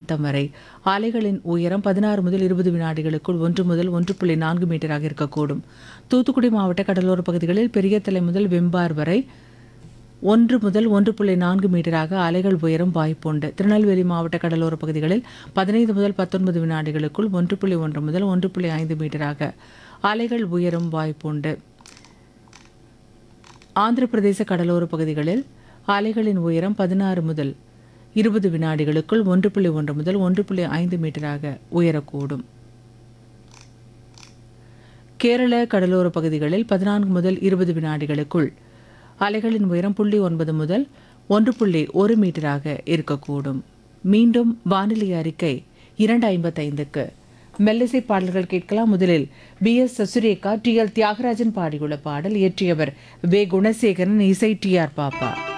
மட்டம் வரை அலைகளின் உயரம் பதினாறு முதல் இருபது வினாடிகளுக்குள் ஒன்று முதல் ஒன்று புள்ளி நான்கு மீட்டராக இருக்கக்கூடும் தூத்துக்குடி மாவட்ட கடலோர பகுதிகளில் பெரிய தலை முதல் வெம்பார் வரை ஒன்று முதல் ஒன்று புள்ளி நான்கு மீட்டராக அலைகள் உயரும் வாய்ப்புண்டு திருநெல்வேலி மாவட்ட கடலோர பகுதிகளில் பதினைந்து முதல் பத்தொன்பது வினாடிகளுக்குள் ஒன்று புள்ளி ஒன்று முதல் ஒன்று புள்ளி ஐந்து மீட்டராக அலைகள் உயரும் வாய்ப்புண்டு ஆந்திர பிரதேச கடலோர பகுதிகளில் அலைகளின் உயரம் பதினாறு முதல் இருபது வினாடிகளுக்குள் ஒன்று புள்ளி ஒன்று முதல் ஒன்று புள்ளி ஐந்து மீட்டராக உயரக்கூடும் கேரள கடலோர பகுதிகளில் பதினான்கு முதல் இருபது வினாடிகளுக்குள் அலைகளின் உயரம் புள்ளி ஒன்பது முதல் ஒன்று புள்ளி ஒரு மீட்டராக இருக்கக்கூடும் மீண்டும் வானிலை அறிக்கை இரண்டு ஐம்பத்தைந்துக்கு மெல்லிசை பாடல்கள் கேட்கலாம் முதலில் பி எஸ் சசுரேகா டி எல் தியாகராஜன் பாடியுள்ள பாடல் இயற்றியவர் வே குணசேகரன் இசை டி ஆர் பாப்பா